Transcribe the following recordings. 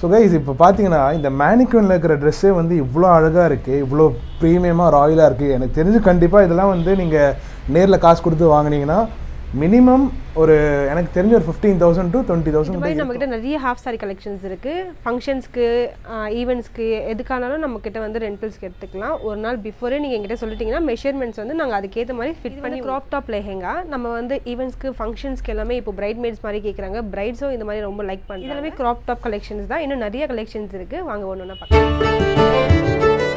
So guys இப்போ பார்த்தீங்கன்னா இந்த மேனிக்யூனில் இருக்கிற ட்ரெஸ்ஸே வந்து இவ்வளோ அழகாக இருக்குது இவ்வளோ ப்ரீமியமாக ராயலாக இருக்குது எனக்கு தெரிஞ்சு கண்டிப்பாக இதெல்லாம் வந்து நீங்கள் நேரில் காசு கொடுத்து வாங்குனீங்கன்னா மினிமம் ஒரு எனக்கு தெரிஞ்ச ஒரு ஃபிஃப்டீன் தௌசண்ட் டு டுவெண்ட்டி இது மாதிரி தௌசண்ட் நம்மக்கிட்ட நிறைய ஹாஃப் சாரி கலெக்ஷன்ஸ் இருக்குது ஃபங்க்ஷன்ஸ்க்கு ஈவெண்ட்ஸ்க்கு எதுக்கானாலும் நம்மக்கிட்ட வந்து ரெண்டல்ஸ்க்கு எடுத்துக்கலாம் ஒரு நாள் பிஃபோரே நீங்கள் எங்கிட்ட சொல்லிட்டீங்கன்னா மெஷர்மெண்ட்ஸ் வந்து நாங்கள் அதுக்கேற்ற மாதிரி ஃபிட் பண்ணி க்ராப் டாப் லெஹெங்கா நம்ம வந்து ஈவெண்ட்ஸ்க்கு ஃபங்க்ஷன்ஸ்க்கு எல்லாமே இப்போ பிரைட் மேட்ஸ் மாதிரி கேட்குறாங்க பிரைட்ஸும் இந்த மாதிரி ரொம்ப லைக் பண்ணுறாங்க எல்லாமே க்ராப் டாப் கலெக்ஷன்ஸ் தான் இன்னும் நிறைய கலெக்ஷன்ஸ் இருக்குது வாங்க ஒன்று ஒன்றா பார்க்கலாம்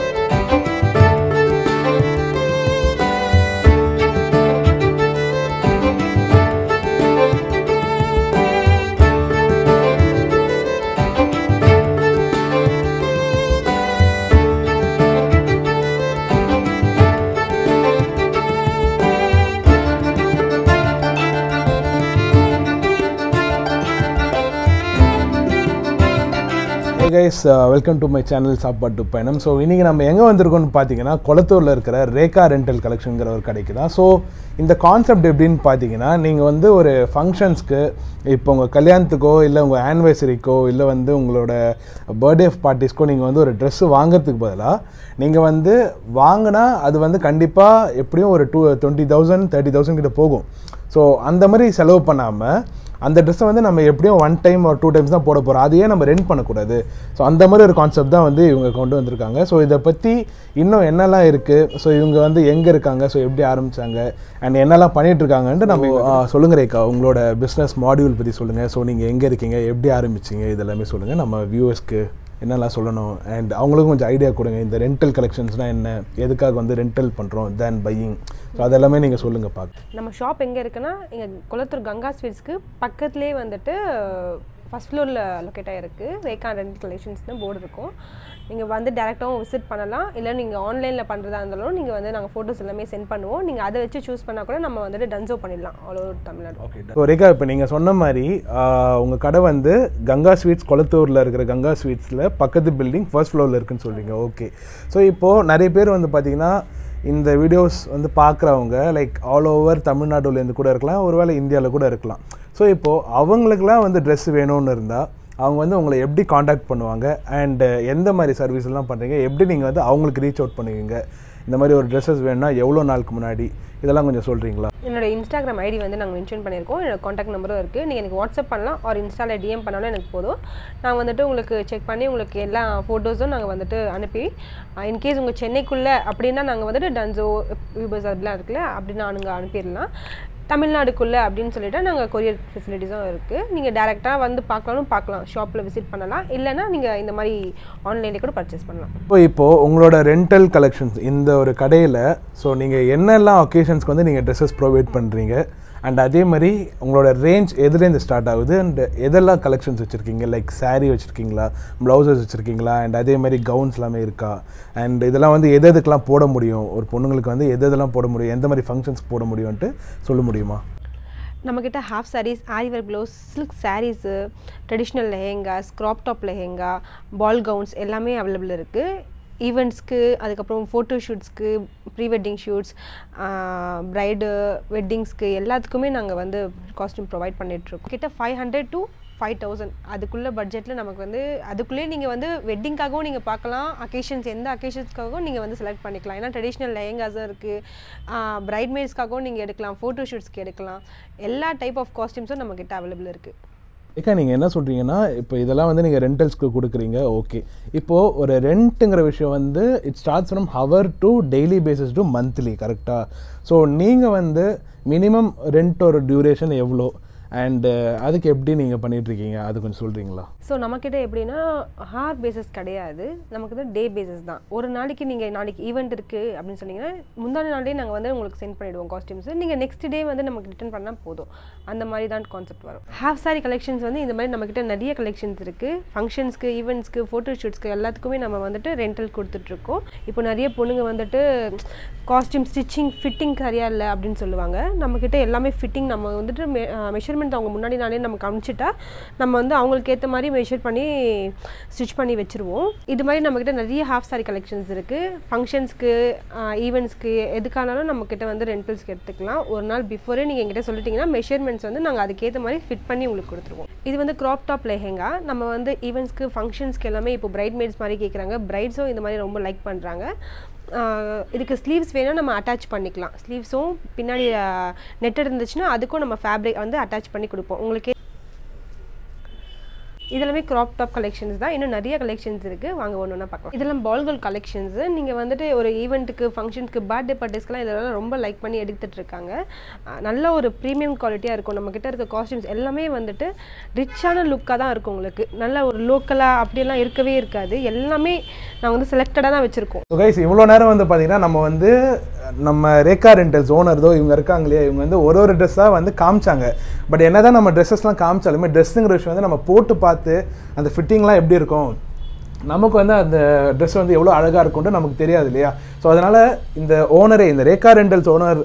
hey guys welcome to my channel சாப்பாட்டு பயணம் ஸோ இன்றைக்கி நம்ம எங்கே வந்திருக்கோம்னு பார்த்தீங்கன்னா கொளத்தூரில் இருக்கிற ரேகா ரெண்டல் கலெக்ஷனுங்கிற ஒரு கடைக்கு தான் ஸோ இந்த கான்செப்ட் எப்படின்னு பார்த்தீங்கன்னா நீங்கள் வந்து ஒரு ஃபங்க்ஷன்ஸ்க்கு இப்போ உங்கள் கல்யாணத்துக்கோ இல்லை உங்கள் ஆனிவர்சரிக்கோ இல்லை வந்து உங்களோட பர்த்டே பார்ட்டிஸ்க்கோ நீங்கள் வந்து ஒரு ட்ரெஸ்ஸு வாங்குறதுக்கு பதிலாக நீங்கள் வந்து வாங்கினா அது வந்து கண்டிப்பாக எப்படியும் ஒரு two twenty thousand thirty thousand கிட்ட போகும் ஸோ அந்த மாதிரி செலவு பண்ணாமல் அந்த ட்ரெஸ்ஸை வந்து நம்ம எப்படியும் ஒன் டைம் ஒரு டூ டைம்ஸ் தான் போட போகிறோம் அதையே நம்ம ரெண்ட் பண்ணக்கூடாது ஸோ அந்த மாதிரி ஒரு கான்செப்ட் தான் வந்து இவங்க கொண்டு வந்திருக்காங்க ஸோ இதை பற்றி இன்னும் என்னெல்லாம் இருக்குது ஸோ இவங்க வந்து எங்கே இருக்காங்க ஸோ எப்படி ஆரம்பித்தாங்க அண்ட் என்னெல்லாம் பண்ணிட்டு இருக்காங்கன்ட்டு நம்ம ஆ, சொல்லுங்க ரேக்கா உங்களோட பிஸ்னஸ் மாடியூல் பற்றி சொல்லுங்கள் ஸோ நீங்கள் எங்கே இருக்கீங்க எப்படி ஆரம்பிச்சீங்க இதெல்லாமே சொல்லுங்கள் நம்ம வியூவர்ஸ்க்கு என்னெல்லாம் சொல்லணும் அண்ட் அவங்களுக்கும் கொஞ்சம் ஐடியா கொடுங்க இந்த ரெண்டல் கலெக்ஷன்ஸ்னால் என்ன எதுக்காக வந்து ரெண்டல் பண்ணுறோம் தேன் பையிங் ஸோ அதெல்லாமே நீங்கள் சொல்லுங்கள் பார்க்க நம்ம ஷாப் எங்கே இருக்குன்னா இங்கே குளத்தூர் கங்கா ஸ்வீட்ஸ்க்கு பக்கத்துலேயே வந்துட்டு ஃபஸ்ட் ஃப்ளோரில் லொக்கேட் ஆகிருக்கு ரேகா ரெண்ட் கலெக்ஷன்ஸ்னு போர்டு இருக்கும் நீங்கள் வந்து டேரெக்டாகவும் விசிட் பண்ணலாம் இல்லை நீங்கள் ஆன்லைனில் பண்ணுறதா இருந்தாலும் நீங்கள் வந்து நாங்கள் ஃபோட்டோஸ் எல்லாமே சென்ட் பண்ணுவோம் நீங்கள் அதை வச்சு சூஸ் பண்ணால் கூட நம்ம வந்துட்டு டன்சோ பண்ணிடலாம் all over Tamil Nadu okay so Rekha இப்போ நீங்கள் சொன்ன மாதிரி உங்கள் கடை வந்து கங்கா ஸ்வீட்ஸ் கொளத்தூரில் இருக்கிற கங்கா ஸ்வீட்ஸில் பக்கத்து பில்டிங் ஃபர்ஸ்ட் ஃப்ளோரில் இருக்குன்னு சொல்கிறீங்க ஓகே ஸோ இப்போது நிறைய பேர் வந்து பார்த்தீங்கன்னா இந்த வீடியோஸ் வந்து பார்க்குறவங்க லைக் ஆல் ஓவர் தமிழ்நாடுலேருந்து கூட இருக்கலாம் ஒருவேளை இந்தியாவில் கூட இருக்கலாம் ஸோ இப்போது அவங்களுக்குலாம் வந்து ட்ரெஸ் வேணும்னு இருந்தால் அவங்க வந்து உங்களை எப்படி காண்டாக்ட் பண்ணுவாங்க அண்ட் எந்த மாதிரி சர்வீஸ் எல்லாம் பண்ணுறீங்க எப்படி நீங்கள் வந்து அவங்களுக்கு ரீச் அவுட் பண்ணுவீங்க இந்த மாதிரி ஒரு ட்ரெஸ்ஸஸ் வேணும்னா எவ்வளோ நாளுக்கு முன்னாடி இதெல்லாம் கொஞ்சம் சொல்கிறீங்களா என்னோட இன்ஸ்டாகிராம் ஐடி வந்து நாங்கள் மென்ஷன் பண்ணியிருக்கோம் என்னோட காண்டாக்ட் நம்பரும் இருக்குது நீங்கள் எனக்கு வாட்ஸ்அப் பண்ணலாம் ஒரு இன்ஸ்டாவில் டிஎம் பண்ணாலும் எனக்கு போதும் நான் வந்துட்டு உங்களுக்கு செக் பண்ணி உங்களுக்கு எல்லா ஃபோட்டோஸும் நாங்கள் வந்துட்டு அனுப்பி இன்கேஸ் உங்கள் சென்னைக்குள்ளே அப்படின்னா நாங்கள் வந்துட்டு டன்சோ யூபர்ஸ் அப்படிலாம் இருக்குல்ல அப்படின்னா நாங்கள் அனுப்பிடலாம் தமிழ்நாடுக்குள்ளே அப்படின்னு சொல்லிட்டு நாங்கள் கொரியர் ஃபெசிலிட்டிஸும் இருக்குது நீங்கள் டேரெக்டாக வந்து பார்க்கலாம்னு பார்க்கலாம் ஷாப்பில் விசிட் பண்ணலாம் இல்லைன்னா நீங்கள் இந்த மாதிரி ஆன்லைன்லேயே கூட பர்ச்சேஸ் பண்ணலாம் இப்போ இப்போது உங்களோட ரெண்டல் கலெக்ஷன்ஸ் இந்த ஒரு கடையில் ஸோ நீங்கள் என்னெல்லாம் ஒகேஷன்ஸ்க்கு வந்து நீங்கள் ட்ரெஸ்ஸஸ் ப்ரொவைட் பண்ணுறீங்க அண்ட் அதே மாதிரி உங்களோட ரேஞ்ச் எதுலேருந்து ஸ்டார்ட் ஆகுது அண்ட் எதெல்லாம் கலெக்ஷன்ஸ் வச்சுருக்கீங்க லைக் saree வச்சுருக்கீங்களா ப்ளவுசஸ் வச்சுருக்கீங்களா அண்ட் அதே மாதிரி கவுன்ஸ் எல்லாமே இருக்கா அண்ட் இதெல்லாம் வந்து எது எதுக்கெல்லாம் போட முடியும் ஒரு பொண்ணுங்களுக்கு வந்து எது எதெல்லாம் போட முடியும் எந்த மாதிரி ஃபங்க்ஷன்ஸ்க்கு போட முடியும்ன்ட்டு சொல்ல முடியுமா நம்மக்கிட்ட half sarees aari work blouse silk sarees traditional lehengas crop top lehenga ball gowns எல்லாமே அவைலபிள் இருக்குது ஈவெண்ட்ஸ்க்கு அதுக்கப்புறம் ஃபோட்டோ ஷூட்ஸ்க்கு ப்ரீ வெட்டிங் ஷூட்ஸ் ப்ரைடு வெட்டிங்ஸ்க்கு எல்லாத்துக்குமே நாங்கள் வந்து காஸ்டியூம் ப்ரொவைட் பண்ணிகிட்ருக்கோம் கிட்ட five hundred to five thousand அதுக்குள்ள பட்ஜெட்டில் நமக்கு வந்து அதுக்குள்ளேயே நீங்கள் வந்து வெட்டிங்காகவும் நீங்கள் பார்க்கலாம் அக்கேஷன்ஸ் எந்த அக்கேஷன்ஸ்க்காகவும் நீங்கள் வந்து செலக்ட் பண்ணிக்கலாம் ஏன்னா ட்ரெடிஷ்னல் லெஹங்காஸும் இருக்குது பிரைட்மேட்ஸ்க்காகவும் நீங்கள் எடுக்கலாம் ஃபோட்டோ ஷூட்ஸ்க்கு எடுக்கலாம் எல்லா டைப் ஆஃப் காஸ்டியூம்ஸும் நம்மக்கிட்ட அவைலபிள் இருக்குது ஏக்கா நீங்கள் என்ன சொல்கிறீங்கன்னா இப்போ இதெல்லாம் வந்து நீங்கள் ரெண்டல்ஸ்க்கு கொடுக்குறீங்க ஓகே இப்போது ஒரு ரெண்ட்டுங்கிற விஷயம் வந்து it starts from hour to daily basis to monthly கரெக்டாக ஸோ நீங்கள் வந்து மினிமம் ரெண்ட் ஒரு டியூரேஷன் எவ்வளோ அண்டு அதுக்கு எப்படி நீங்கள் பண்ணிகிட்ருக்கீங்க அது கொஞ்சம் சொல்கிறீங்களா ஸோ நம்மக்கிட்ட எப்படின்னா ஹார் பேசிஸ் கிடையாது நமக்கு வந்து டே பேசிஸ் தான் ஒரு நாளைக்கு நீங்கள் நாளைக்கு ஈவெண்ட் இருக்குது அப்படின்னு சொன்னீங்கன்னா முந்தான நாளே நாங்கள் வந்து உங்களுக்கு சென்ட் பண்ணிவிடுவோம் காஸ்டியூம்ஸ் நீங்கள் நெக்ஸ்ட் டே வந்து நமக்கு ரிட்டர்ன் பண்ணால் போதும் அந்த மாதிரி தான் கான்செப்ட் வரும் ஹாஃப் சாரி கலெக்ஷன்ஸ் வந்து இந்த மாதிரி நம்மக்கிட்ட நிறைய கலெக்ஷன்ஸ் இருக்குது ஃபங்க்ஷன்ஸ்க்கு ஈவெண்ட்ஸ்க்கு ஃபோட்டோ ஷூட்ஸ்க்கு எல்லாத்துக்குமே நம்ம வந்துட்டு ரெண்டல் கொடுத்துட்ருக்கோம் இப்போ நிறைய பொண்ணுங்க வந்துட்டு காஸ்டியூம் ஸ்டிச்சிங் ஃபிட்டிங் சரியா இல்லை அப்படின்னு சொல்லுவாங்க நம்மக்கிட்ட எல்லாமே ஃபிட்டிங் நம்ம வந்துட்டு மெஷர்மெண்ட் மெஷர்மெண்ட் அவங்க முன்னாடி நாளே நம்ம காமிச்சிட்டா நம்ம வந்து அவங்களுக்கு ஏற்ற மாதிரி மெஷர் பண்ணி ஸ்டிச் பண்ணி வச்சுருவோம் இது மாதிரி நம்மக்கிட்ட நிறைய ஹாஃப் சாரி கலெக்ஷன்ஸ் இருக்குது ஃபங்க்ஷன்ஸ்க்கு ஈவெண்ட்ஸ்க்கு எதுக்கானாலும் நம்மக்கிட்ட வந்து ரெண்டல்ஸ்க்கு எடுத்துக்கலாம் ஒரு நாள் பிஃபோரே நீங்கள் எங்கிட்ட சொல்லிட்டீங்கன்னா மெஷர்மெண்ட்ஸ் வந்து நாங்கள் அதுக்கேற்ற மாதிரி ஃபிட் பண்ணி உங்களுக்கு கொடுத்துருவோம் இது வந்து க்ராப் டாப் லெஹெங்கா நம்ம வந்து ஈவெண்ட்ஸ்க்கு ஃபங்க்ஷன்ஸ்க்கு எல்லாமே இப்போ பிரைட் மேட்ஸ் மாதிரி கேட்குறாங்க பிரைட்ஸும் இந்த மாதிரி ரொம்ப லைக் பண்ணுறாங்க இதுக்கு ஸ்லீவ்ஸ் வேணும் நம்ம அட்டாச் பண்ணிக்கலாம் ஸ்லீவ்ஸும் பின்னாடி நெட் இருந்துச்சுன்னா அதுக்கும் நம்ம ஃபேப்ரிக் வந்து அட்டாச் பண்ணி கொடுப்போம் உங்களுக்கு இதெல்லாமே கிராப் டாப் கலெக்ஷன்ஸ் தான் இன்னும் நிறைய கலெக்ஷன்ஸ் இருக்குது வாங்க ஒன்று ஒன்றா பார்க்கலாம் இதெல்லாம் பால்கள் கலெக்ஷன்ஸு நீங்கள் வந்துட்டு ஒரு ஈவெண்ட்டுக்கு ஃபங்க்ஷனுக்கு பர்த்டே பார்ட்டிஸ்க்குலாம் இதெல்லாம் ரொம்ப லைக் பண்ணி எடுத்துகிட்டு இருக்காங்க அஹ் நல்ல ஒரு ப்ரீமியம் குவாலிட்டியாக இருக்கும் நம்ம கிட்ட இருக்க காஸ்டியூம்ஸ் எல்லாமே வந்துட்டு ரிச்சான லுக்காக தான் இருக்கும் உங்களுக்கு நல்ல ஒரு லோக்கலாக அப்படியெல்லாம் இருக்கவே இருக்காது எல்லாமே நாங்கள் வந்து செலக்டடாக தான் வச்சுருக்கோம் ஸோ கைஸ் இவ்வளோ நேரம் வந்து பார்த்தீங்கன்னா நம்ம வந்து நம்ம ரேகா ரெண்டல்ஸ் ஓனர்தோ இவங்க இருக்காங்க இல்லையா இவங்க வந்து ஒரு ஒரு ட்ரெஸ்ஸாக வந்து காமிச்சாங்க பட் என்ன தான் நம்ம ட்ரெஸ்ஸஸ்லாம் காமிச்சாலுமே ட்ரெஸ்ஸுங்கிற விஷயம் வந்து நம்ம போட்டு பார்த்து அந்த ஃபிட்டிங்லாம் எப்படி இருக்கும் நமக்கு வந்து அந்த ட்ரெஸ் வந்து எவ்வளோ அழகாக இருக்கும்னு நமக்கு தெரியாது இல்லையா ஸோ அதனால் இந்த ஓனரே இந்த Rekha rentals owner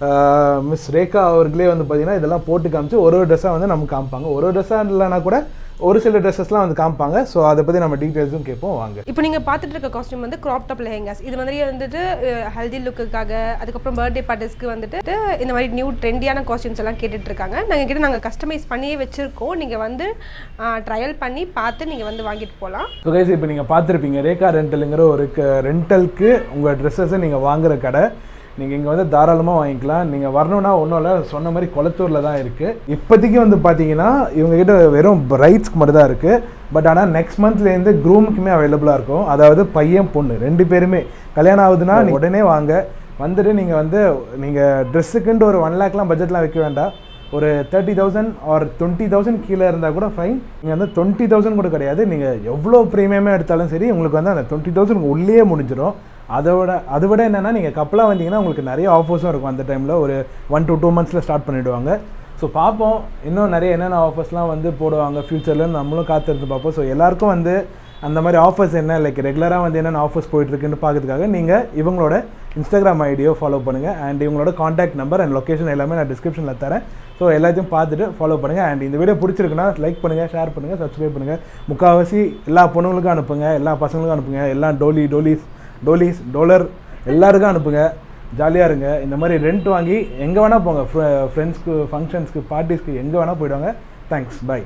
miss Rekha அவர்களே வந்து பார்த்தீங்கன்னா இதெல்லாம் போட்டு காமிச்சு ஒரு ஒரு ட்ரெஸ்ஸாக வந்து நமக்கு காமிப்பாங்க ஒரு ஒரு ட்ரெஸ்ஸாக இல்லைனா கூட ஒரு சில ட்ரெஸ்ஸஸ்லாம் வந்து காமிப்பாங்க ஸோ அதை பற்றி நம்ம டீட்டெயில்ஸும் கேட்போம் வாங்க இப்போ நீங்கள் பார்த்துட்டு இருக்க காஸ்டியூம் வந்து கிராப் டாப் லெஹெங்காஸ் இது மாதிரி வந்துட்டு ஹெல்தி லுக்குக்காக அதுக்கப்புறம் பர்த்டே பார்ட்டிஸ்க்கு வந்துட்டு இந்த மாதிரி நியூ ட்ரெண்டியான காஸ்டியூம்ஸ் எல்லாம் கேட்டுட்டு இருக்காங்க நாங்கள் கிட்ட நாங்கள் கஸ்டமைஸ் பண்ணியே வச்சுருக்கோம் நீங்கள் வந்து ட்ரையல் பண்ணி பார்த்து நீங்கள் வந்து வாங்கிட்டு போகலாம் ஸோ கைஸ் இப்போ நீங்கள் பார்த்துருப்பீங்க ரேகா ரெண்டலுங்கிற ஒரு ரெண்டலுக்கு உங்கள் ட்ரெஸ்ஸஸை நீங்கள் வாங்குற கடை நீங்கள் இங்கே வந்து தாராளமாக வாங்கிக்கலாம் நீங்கள் வரணும்னா ஒன்றும் இல்லை சொன்ன மாதிரி குளத்தூரில் தான் இருக்குது இப்போதைக்கு வந்து பார்த்தீங்கன்னா இவங்ககிட்ட வெறும் பிரைட்ஸ்க்கு மட்டும் தான் இருக்குது பட் ஆனால் நெக்ஸ்ட் மந்த்லேருந்து க்ரூமுக்குமே அவைலபிளாக இருக்கும் அதாவது பையன் பொண்ணு ரெண்டு பேருமே கல்யாணம் ஆகுதுன்னா நீங்க உடனே வாங்க வந்துட்டு நீங்கள் வந்து நீங்கள் ட்ரெஸ்ஸுக்குன்ட்டு ஒரு ஒன் லேக்லாம் பட்ஜெட்லாம் வைக்க வேண்டாம் ஒரு thirty thousand or twenty thousand கீழே இருந்தால் கூட ஃபைன் நீங்கள் வந்து டுவெண்ட்டி தௌசண்ட் கூட கிடையாது நீங்கள் எவ்வளோ ப்ரீமியமாக எடுத்தாலும் சரி உங்களுக்கு வந்து அந்த டுவெண்ட்டி தௌசண்ட் உள்ளே முடிஞ்சிடும் அதை விட அதை விட என்னென்னா நீங்கள் கப்பலாக வந்தீங்கன்னா உங்களுக்கு நிறைய ஆஃபர்ஸும் இருக்கும் அந்த டைமில் ஒரு ஒன் to டூ மந்த்ஸில் ஸ்டார்ட் பண்ணிவிடுவாங்க ஸோ பார்ப்போம் இன்னும் நிறைய என்னென்ன ஆஃபர்ஸ்லாம் வந்து போடுவாங்க ஃப்யூச்சரில் நம்மளும் காத்திருந்து பார்ப்போம் ஸோ எல்லாருக்கும் வந்து அந்த மாதிரி ஆஃபர்ஸ் என்ன லைக் ரெகுலராக வந்து என்னென்ன ஆஃபர்ஸ் போயிட்டுருக்குன்னு பார்க்கறதுக்காக நீங்கள் இவங்களோட இன்ஸ்டாகிராம் ஐடியோ ஃபாலோ பண்ணுங்கள் அண்ட் இவங்களோட காண்டாக்ட் நம்பர் அண்ட் லொக்கேஷன் எல்லாமே நான் டிஸ்கிரிப்ஷனில் தரேன் ஸோ எல்லாத்தையும் பார்த்துட்டு ஃபாலோ பண்ணுங்கள் அண்ட் இந்த வீடியோ பிடிச்சிருக்குன்னா லைக் பண்ணுங்கள் ஷேர் பண்ணுங்கள் சப்ஸ்கிரைப் பண்ணுங்கள் முக்கால்வாசி எல்லா பொண்ணுங்களுக்கும் அனுப்புங்க எல்லா பசங்களுக்கும் அனுப்புங்க எல்லாம் டோலி டோலிஸ் டோலிஸ் டோலர் எல்லாருக்கும் அனுப்புங்க ஜாலியாக இருங்க இந்த மாதிரி ரெண்ட் வாங்கி எங்கே வேணால் போங்க ஃப்ரெண்ட்ஸ்க்கு ஃபங்க்ஷன்ஸ்க்கு பார்ட்டிஸ்க்கு எங்கே வேணால் போயிடுவாங்க தேங்க்ஸ் பை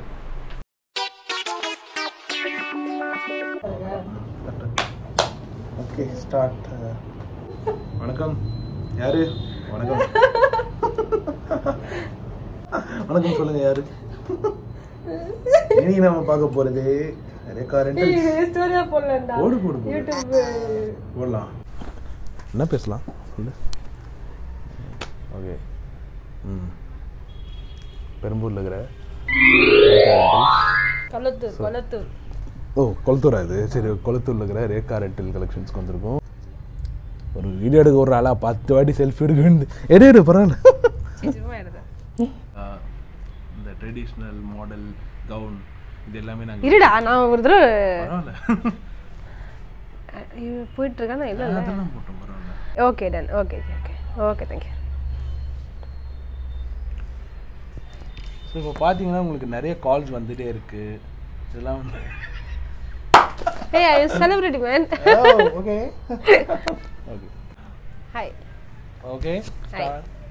ஓகே ஸ்டார்ட் வணக்கம் யாரு வணக்கம் வணக்கம் சொல்லுங்க யாரு இன்னைக்கு நம்ம பார்க்க போறது ரேகா ரெண்டல்ஸ் போடு போடு போடு போடலாம் என்ன பேசலாம் சொல்லு ஓகே ம் பெரம்பூரில் இருக்கிற ரேகா ரெண்டல்ஸ் கொளத்தூர் கொளத்தூர் ஓ கொளத்தூரா இது சரி கொளத்தூரில் இருக்கிற ரேகா ரெண்டல் கலெக்ஷன்ஸ்க்கு வந்திருக்கோம் ஒரு வீடியோ எடுக்க ஒரு ஆளா பத்து வாட்டி செல்ஃபி எடுக்க வேண்டியது எடு எடு பரவாயில்ல இந்த ட்ரெடிஷ்னல் மாடல் கவுன் இது எல்லாமே நாங்கள் இருடா நான் ஒரு தடவை பரவாயில்ல இவ போயிட்டு இருக்கா நான் இல்லை அதெல்லாம் போட்டோம் பரவாயில்ல okay done okay okay okay thank you so இப்போ பார்த்தீங்கன்னா உங்களுக்கு நிறைய கால்ஸ் வந்துட்டே இருக்கு இதெல்லாம் வந்து ஏய் I celebrity man okay okay hi okay Hi.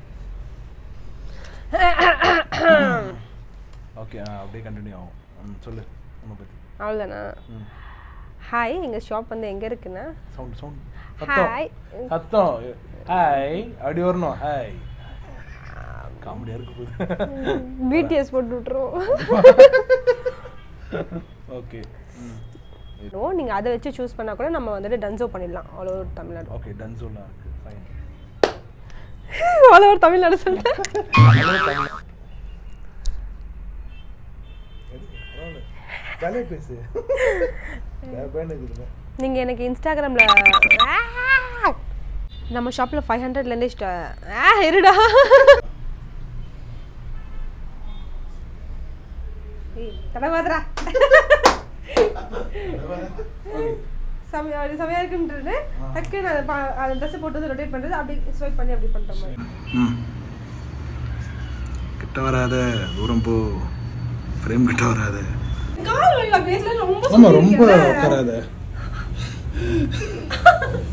Okay அப்படியே கண்டினியூ ஆகும் ம், சொல்லு உன்னை பற்றி அவ்வளோதானா ம் ஹாய் எங்கள் ஷாப் வந்து எங்கே இருக்குன்னா சவுண்ட் சவுண்ட் ஹாய் சத்தம் சத்தம் ஹாய் அப்படி வரணும் ஹாய் காமெடியாக இருக்கு போகுது பிடிஎஸ் போட்டு விட்ருவோம் ஓகே ஓ நீங்கள் அதை வச்சு சூஸ் பண்ணால் கூட நம்ம வந்துட்டு டன்சோ பண்ணிடலாம் all over Tamil Nadu okay done சொல்லலாம் இருக்கு ஃபைன் ஆல் ஓவர் தமிழ்நாடு சொல்லிட்டேன் ஜாலியாக பேசு பேன் இருக்குதுங்க நீங்கள் எனக்கு இன்ஸ்டாகிராமில் நம்ம ஷாப்பில் ஃபைவ் ஹண்ட்ரட்லேருந்தே ஸ்டா ஆ இருடா தலைவாதரா செமையா அது செமையா இருக்குன்றது டக்குன்னு அதை பா- அந்த ட்ரெஸ் போட்டு வந்து ரொட்டேட் பண்ணுறது அப்படி ஸ்வைப் பண்ணி அப்படி பண்ணுற மாதிரி ம் கிட்ட வராத தூரம் போ ஃப்ரேம் கிட்ட வராத கால் வலி பேர்ல ரொம்ப ஆமா ரொம்ப உட்காராத